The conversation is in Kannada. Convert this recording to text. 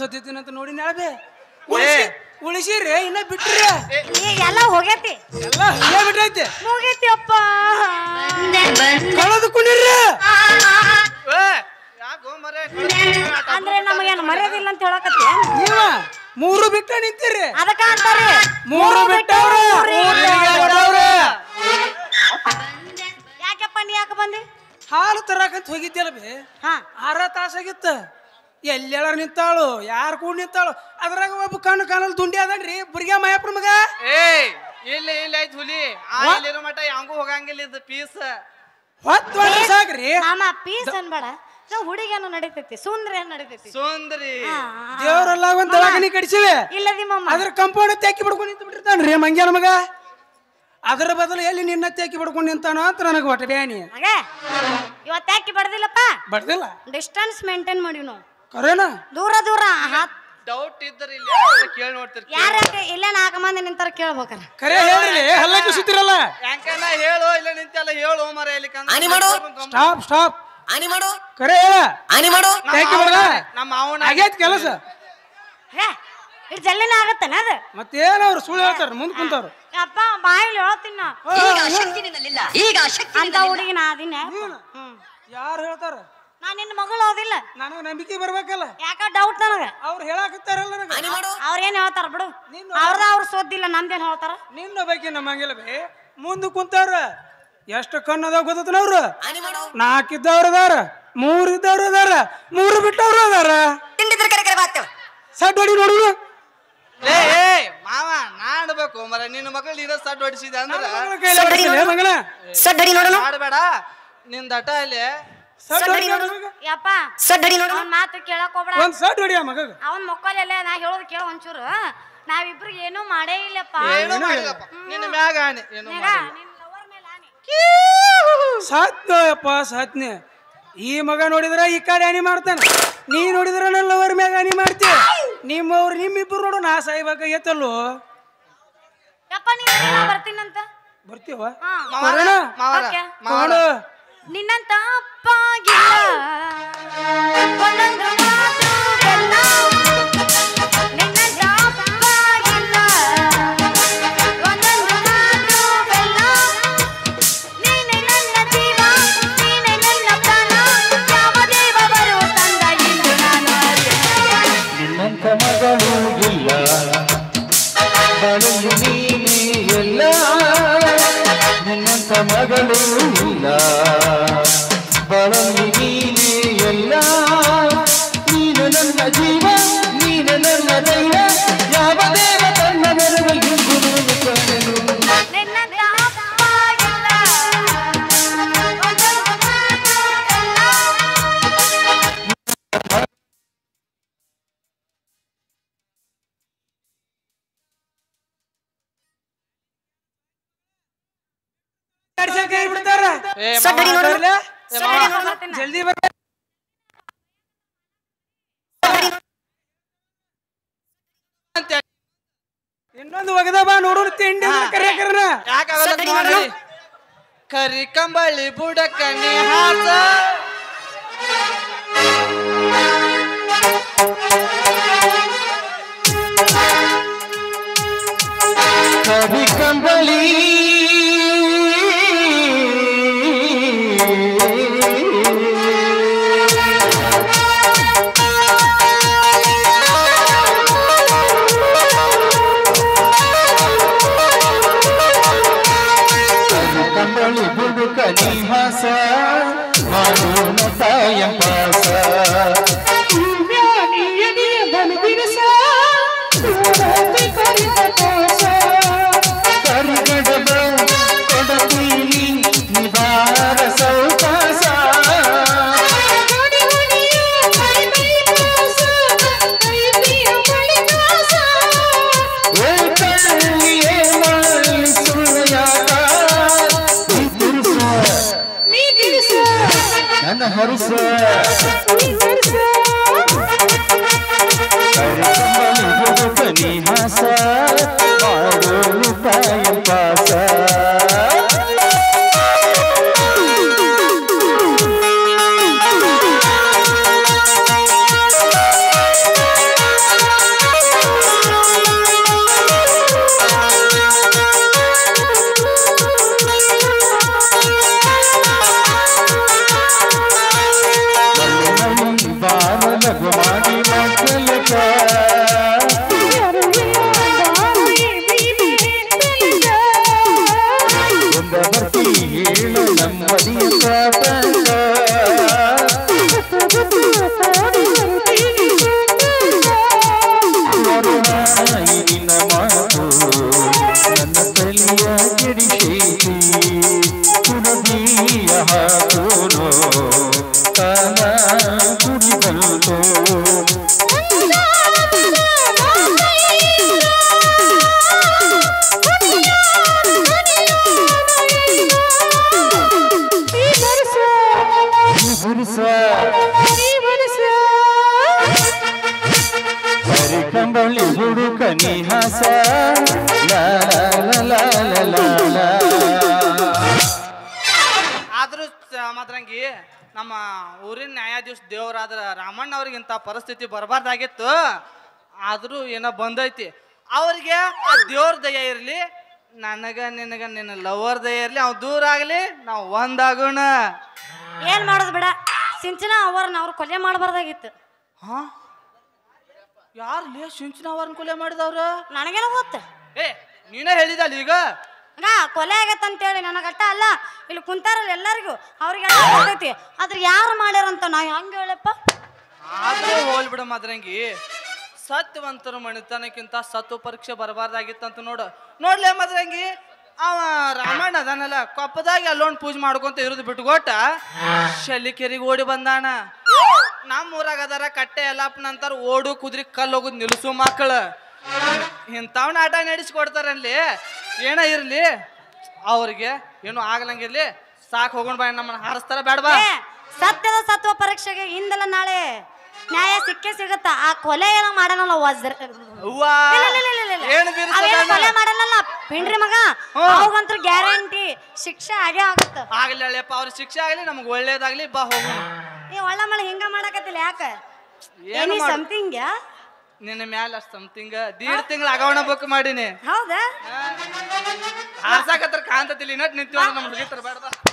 ಸತ್ತಿದ್ದೀನಿ ಅಂತ ನೋಡಿ ನಾಳೆ ಉಳಿಸಿ ಉಳಿಸಿರಿ ಇನ್ನ ಬಿಟ್ರಿ ಈ ಎಲ್ಲ ಹೋಗೈತಿ ಎಲ್ಲ ಹಂಗೆ ಬಿಟ್ಟೈತೆ ಮುಗೈತಿ ಅಪ್ಪ ಕಳೆದು ಕುಣಿರಿ ಯಾಕೋ ಮರೆ ಅಂದ್ರೆ ನಮಗೇನು ಮರ್ಯಾದಿಲ್ಲ ಅಂತ ಹೇಳಕತ್ತಿ ನೀವ ಮೂರು ಬಿಟ್ಟ ನಿಂತೀರಿ ಅದಕ್ಕ ಅಂತಾರಿ ಮೂರು ಬಿಟ್ಟವ್ರ ಯಾಕಪ್ಪ ನೀ ಯಾಕೆ ಬಂದಿ ಹಾಲು ತರಾಕಂತ ಹೋಗಿದ್ಯಲ್ಲ ಬೇ ಹಾ ಆರ ತಾಸಾಗಿತ್ತ ಎಲ್ಲೆಲ್ಲ ನಿಂತಾಳು ಯಾರು ಕೂಡ ನಿಂತಾಳು ಅದ್ರಾಗ ಒಬ್ಬ ಕಣ್ಣು ಕಾಣಲ್ ದುಂಡಿ ಅದನ್ರಿ ಬುರ್ಗ್ಯಾ ಮಾಯಪ್ರ ಮಗ ಏಯ್ ಇಲ್ಲ ಇಲ್ಲ ಐತ್ ಹುಲಿ ಆ ಇಲ್ಲಿರೋ ಮಟ ಯಾವಂಗೂ ಹೋಗಂಗಿಲ್ಲ ಇದು ಪೀಸ್ ಹೊತ್ತು ಹೊತ್ತು ಸಾಕ್ರಿ ಮಾಮ ಪೀಸ್ ಅನ್ಬೇಡ ನಾವು ಹುಡುಗಿಯನ್ನು ನಡೀತೈತಿ ಸುಂದ್ರ ನಡೀತೈತಿ ಸುಂದ್ರಿ ಹಾ, ದೇವ್ರಲ್ಲ ಒಂದ್ ದವಾಖಾನಿ ಕಡಿಸಿವೆ ಇಲ್ಲದಿ ಮಮ್ಮ ಅದ್ರ ಕಂಪೌಂಡ್ ತೆಕ್ಕಿ ಬಿಡ್ಕೊಂಡು ನಿಂತು ಬಿಟ್ಟಿರ್ತಾನ್ರಿ ಮಂಗ್ಯಾನ ಮಗ ಅದರ ಬದಲು ಎಲ್ಲಿ ನಿನ್ನ ತೆಕ್ಕಿ ಬಿಡ್ಕೊಂಡು ನಿಂತಾನೋ ಅಂತ ನನಗೆ ಒಟ್ಟು ಬ್ಯಾನಿ ಮಗ ಇವತ್ತು ಯಾಕೆ ಬಡ್ದಿಲ್ಲಪ್ಪ ಬಡ್ದಿಲ್ಲ ಡಿಸ್ಟೆನ್ಸ್ ಮೇಂಟೈನ್ ಮಾಡಿವಿ ನಾವು ಕರೇನ ದೂರ ದೂರ ಹತ್ ಡೌಟ್ ಇದ್ದರೆ ಇಲ್ಲಿ ಯಾರಾದ್ರೂ ಕೇಳಿ ನೋಡ್ತಿರ್ತೀವಿ ಯಾರ ಇಲ್ಲೇ ನಾಲ್ಕು ಮಂದಿ ನಿಂತಾರ ಕೇಳ್ಬೇಕಾರ ಕರೆ ಹೇಳ್ರಿ ಹಲ್ಲ ಕುಸಿತಿರಲ್ಲ ಯಾಕನ ಹೇಳು ಇಲ್ಲ ನಿಂತೆಲ್ಲ ಹೇಳು ಮರ ಇಲ್ಲಿ ಆನಿ ಮಾಡು. ಸ್ಟಾಪ್ ಸ್ಟಾಪ್ ಆನಿ ಮಾಡು ಕರೆ ಹೇಳ ಆನಿ ಮಾಡು ತೆಕ್ಕಿ ಬಿಡ ನಮ್ಮ ಮಾವನ ಆಗೈತ್ ಕೆಲಸ ಹೇ ಇಷ್ಟು ಜಲ್ದಿನ ಆಗತ್ತನ ಅದು ಮತ್ತೇನ ಅವ್ರು ಸುಳ್ಳು ಹೇಳ್ತಾರ ಮುಂದ್ ಕುಂತವ್ರು ಅಪ್ಪ ಬಾಯಿಲಿ ಹೇಳ್ತೀನಿ ನಾ ಈಗ ಶಕ್ತಿ ನಿನ್ನಲ್ಲಿಲ್ಲ ಈಗ ಶಕ್ತಿ ಅಂತ ಹುಡುಗಿ ನಾ ಅದಿನ ಹ್ಮ್ ಯಾರು ಹೇಳ್ತಾರ ನಾ ನಿನ್ನ ಮಗಳು ಓದಿಲ್ಲ ನನಗೆ ನಂಬಿಕೆ ಬರ್ಬೇಕಲ್ಲ ಯಾಕ ಡೌಟ್ ನನಗ ಅವ್ರು ಹೇಳಾಕತ್ತಾರಲ್ಲ ನನಗೆ ಆನಿ ಮಾಡು ಅವ್ರೇನ್ ಹೇಳ್ತಾರ ಬಿಡು ನೀನು ಅವ್ರದ ಅವ್ರು ಸೋದಿಲ್ಲ ನಮ್ದೇನ್ ಹೇಳ್ತಾರ ನಿನ್ನ ಬಗ್ಗೆ ನಮ್ಮಂಗಿಲ್ಲ ಬೇ ಮುಂದೆ ಕುಂತಾರ ಎಷ್ಟು ಕಣ್ಣು ಅದಾವ ಗೊತ್ತನ ಅವ್ರು ಆನಿ ಮಾಡು ನಾಲ್ಕು ಇದ್ದವ್ರು ಅದಾರ ಮೂರು ಇದ್ದವ್ರು ಅದಾರ ಮೂರು ಬಿಟ್ಟವ್ರು ಅದಾರ ತಿಂಡಿದ್ರ ಕರೆ ಕರೆ ಬಾತ್ತೇವ ಸಡ್ ಹೊಡಿ ನೋಡುದು ಏ ಏ ಮಾವ ನಾ ಅನ್ಬೇಕು ಮರ ನಿನ್ನ ಮಗಳು ನೀನ ಸಡ್ ಹೊಡಿಸಿದ ಅಂದ್ರ ಮಗನ ಸಡ್ಡಡಿ ನೋಡೋಣ ಮಾಡಬೇಡ ನಿನ್ ದಟ ಅಲ್ಲಿ ಸಡ್ ಹೊಡಿ ನೋಡು ಮಗ. ಯಪ್ಪ ಸಡ್ಡಡಿ ನೋಡೋಣ ಅವನ್ ಮಾತು ಕೇಳಕ್ ಹೋಗ್ಬೇಡ ಒಂದ್ ಸಡ್ ಹೊಡಿಯ ಮಗ ಅವನ್ ಮಕ್ಕಳೆಲ್ಲ ನಾ ಹೇಳೋದು ಕೇಳ ಒಂಚೂರು ನಾವಿಬ್ರು ಏನೂ ಮಾಡೇ ಇಲ್ಲಪ್ಪ ಏನು ಮಾಡಿಲ್ಲಪ್ಪ ನಿನ್ನ ಮ್ಯಾಗ ಆಣಿ ಏನು ನೆಗ, ಮಾಡಿಲ್ಲ ನಿನ್ lover ಮೇಲೆ ಆಣೆ. ಸಾತ್ನಪ್ಪ ಸಾತ್ನೆ ಈ ಮಗ ನೋಡಿದ್ರ ಈ ಕಡೆ ಹಾನಿ ಮಾಡ್ತಾನ ನೀ ನೋಡಿದ್ರ ನನ್ನ ಲವರ್ ಮ್ಯಾಗ ಹಾನಿ ಮಾಡ್ತೀಯ ನಿಮ್ಮವ್ರು ನಿಮ್ಮಿಬ್ರು ನೋಡು ನಾ ಸಾಯ್ಬೇಕಾಗೈತಲ್ಲೋ ಯಪ್ಪ ನೀನ್ ಏನೋ ಬರ್ತೀನಂತ ಬರ್ತೀವ ಹಾ. ಬರೋಣ ಮಾವರ ಓಕೆ. ಮಾಡು ನಿನ್ನಂತ ಅಪ್ಪಾಗಿಲ್ಲ ಒಂದೊಂದು ಮಾತು ಬೆಲ್ಲ. ನಿನ್ನಂತ ಅಪ್ಪಾಗಿಲ್ಲ ಒಂದೊಂದು ಮಾತು ಬೆಲ್ಲ. ನೀನೆ ನನ್ನ ಜೀವ, ನೀನೆ ನನ್ನ ಪ್ರಾಣ. ಯಾವ ದೇವ ಬರು ತಂದ ಇಂದು ನಾನು ಅರಿಯೆ. ನಿನ್ನಂತ ಮಗಳು ಇಲ್ಲ ಬಳುವು ನೀನೇ ಎಲ್ಲ ನಿನ್ನಂತ ಮಗಳು ಇಲ್ಲ ಬಳಲು ನೀನೇ ಎಲ್ಲ ನೀನು ನನ್ನ ಜೀವ ನೀನು ನನ್ನ ದೈವ ಯಾವ ದೇವ ತನ್ನ ನೆರವು ಇಂದು ನೀನು ಕಂಡೆನು ನಿನ್ನಂತ ಅಪ್ಪಾಗಿಲ್ಲ ಒಂದೊಂದು ಮಾತು ಬೆಲ್ಲ. ಕಡ್ಸಕ್ಕೆ ಕೈ ಬಿಡ್ತಾರ ಏ ಸಡ್ಡಡಿ ನೋಡೋಣ ಬರ್ಲೆ? ಬರ್ತೀನಿ. ಜಲ್ದಿ ಬರ್ರಿ ಅಂತ ಇನ್ನೊಂದು ಒಗದ ಬಾ ನೋಡೋಣ ತಿಂಡಿ ಕರೆಯಕರನ ಯಾಕಾಗಲ್ಲ ನೋಡಿ ಕರಿ ಕಂಬಳಿ ಬುಡಕ ನೀ ಹಾಸ ಕವಿ ಕಂಬಳಿ ಕವಿ ಕಂಬಳಿ ಬುಡುಕ ನಿಹಾಸ ಮಾಡೋಣ ತಾಯ ಪಾಸ ಕರಿಗಡಬ ಕೊಡಬೀಲಿ ನಿವಾರ ಸೌಕಾಸ ಏ ಕಳ್ಳಿಯೇ ಮಳ್ಳಿ ಸುಳ್ಯಾಕ ನೀ ತಿರ್ಸ ನನ್ನ ಹರಿಸ ಕರಿಕಂಬಳಿ ಬುಡುಕ ನಿಹಾಸ ಮಾಡೋಣ ತಾಯ ಪಾಸ ತಾಯಿ ನಿನ್ನ ಮಾತು ನನ್ನ ತಲೆಯ ಕೆಡಿಸೈತಿ ಕುಡದಿಯ ಹಾಕೋನು ಕಾಲ ಕುಡಿ ಬಂತು ಕಂಬಳಿ ಹುಡುಕ ನಿಹಾಸ ಲಾ ಲಾ ಲಾ ಲಾ ಲಾ ಲಾ. ಆದ್ರೂ ಸ- ಮಾತ್ರಂಗಿ ನಮ್ಮ ಊರಿನ ನ್ಯಾಯಾಧೀಶ ದೇವರಾದ್ರ ರಾಮಣ್ಣ ಅವ್ರಿಗೆ ಇಂಥ ಪರಿಸ್ಥಿತಿ ಬರಬಾರ್ದಾಗಿತ್ತು ಆದ್ರೂ ಏನೋ ಬಂದೈತಿ ಅವ್ರಿಗೆ ಆ ದೇವ್ರ ದಯ ಇರಲಿ ನನಗ ನಿನಗ ನಿನ್ನ ಲವರ್ ದಯ ಇರಲಿ ಅವ್ನು ದೂರ ಆಗಲಿ ನಾವು ಒಂದಾಗೋಣ ಏನ್ ಮಾಡೋದು ಬಿಡ ಸಿಂಚನ ಅವರನ್ನ ಅವ್ರು ಕೊಲೆ ಮಾಡಬಾರ್ದಾಗಿತ್ತು ಹಾ ಯಾರು ಲೇ ಸಿಂಚನ ಅವ್ರನ್ನ ಕೊಲೆ ಮಾಡಿದವ್ರ ನನಗೇನೋ ಗೊತ್ತ ಏ ನೀನೇ ಹೇಳಿದಲ್ಲ ಈಗ ಹಂಗ ಕೊಲೆ ಆಗೈತೆ ಅಂತೇಳಿ ನನಗಟ್ಟ ಅಲ್ಲ ಇಲ್ಲಿ ಕುಂತಾರಲ್ಲ ಎಲ್ಲರಿಗೂ ಅವ್ರಿಗೆ ಗೊತ್ತೈತಿ ಆದ್ರೆ ಯಾರು ಮಾಡ್ಯಾರಂತ ನಾ ಹೆಂಗ ಹೇಳಪ್ಪ ಆದ್ರೂ ಹೋಲ್ ಬಿಡ ಮಾದ್ರಂಗಿ ಸತ್ಯವಂತರ ಮಣಿತನಕ್ಕಿಂತ ಸತ್ವ ಪರೀಕ್ಷೆ ಬರಬಾರ್ದಾಗಿತ್ತಂತ ನೋಡು ನೋಡ್ಲೇ ಮಾದ್ರಂಗಿ ಅವ ರಾಮಣ್ಣ ಅದಾನಲ್ಲ ಕೊಪ್ಪದಾಗ ಅಲ್ಲೊಂದು ಪೂಜೆ ಮಾಡ್ಕೊಂತ ಇರೋದು ಬಿಟ್ಕೊಟ್ಟ ಶಲ್ಲಿಕೆರಿಗೆ ಓಡಿ ಬಂದಾನ ನಮ್ಮ ಊರಾಗ ಅದಾರ ಕಟ್ಟೆ ಎಲ್ಲಪ್ಪನ ಅಂತಾರ ಓಡು ಕುದ್ರಿ ಕಲ್ಲು ಹೋಗುದ್ ನಿಲ್ಸು ಮಕ್ಕಳು ಇಂಥವ್ನ ಆಟ ನಡೆಸ್ಕೊಡ್ತಾರಲ್ಲಿ ಏನ ಇರ್ಲಿ ಅವ್ರಿಗೆ ಏನು ಆಗ್ಲಂಗಿರ್ಲಿ ಸಾಕು ಹೋಗೋಣ ಬಾ ನಮ್ಮನ್ನ ಹಾರಿಸ್ತಾರ ಬೇಡವಾ ಏ, ಸತ್ಯದ ಸತ್ವ ಪರೀಕ್ಷೆಗೆ ಹಿಂದೆಲ್ಲ ನಾಳೆ ನ್ಯಾಯ ಸಿಕ್ಕೇ ಸಿಗತ್ತ ಆ ಕೊಲೆ ಏನೋ ಮಾಡನಲ್ಲ ವಜ್ರ ಅವ್ವಾ ಇಲ್ಲ, ಇಲ್ಲ, ಇಲ್ಲ, ಇಲ್ಲ, ಇಲ್ಲ. ಏನ್ ಅವೇನೋ ಬೀರ್ಸದಾನ ಕೊಲೆ ಮಾಡಲ್ಲ ಪಿಂಡ್ರಿ ಮಗ ಹ್ಮ್. ಅವಾಗಂತೂ ಗ್ಯಾರಂಟಿ ಶಿಕ್ಷೆ ಆಗೇ ಆಗತ್ತ ಆಗ್ಲಿ ಅಳಿಯಪ್ಪ ಅವ್ರ ಶಿಕ್ಷೆ ಆಗ್ಲಿ ನಮ್ಗೆ ಒಳ್ಳೇದಾಗ್ಲಿ ಬಾ ಹೋಗೋಣ ಈ ಒಳ್ಳೆ ಮಳೆ ಹಿಂಗ ಮಾಡಕತ್ತಿಲ್ಲ ಯಾಕ ಏನು ಏನಿ ಮಾಡು? ಸಮಥಿಂಗ್ ನಿನ್ನ ಮ್ಯಾಲ ಸಮಥಿಂಗ್ ದೀಡ್ ತಿಂಗಳ ಅಗವಣ ಬುಕ್ ಮಾಡೀನಿ ಹೌದಾ ಹಾರ್ಸಾಕತ್ರ ಕಾಂತತಿಲ್ಲ ಇನ್ನಟ್ ನಿಂತೀವಿ ನಮ್ಗೆ ಹುಡುಗಿತರ ಬೇಡ ಬಾ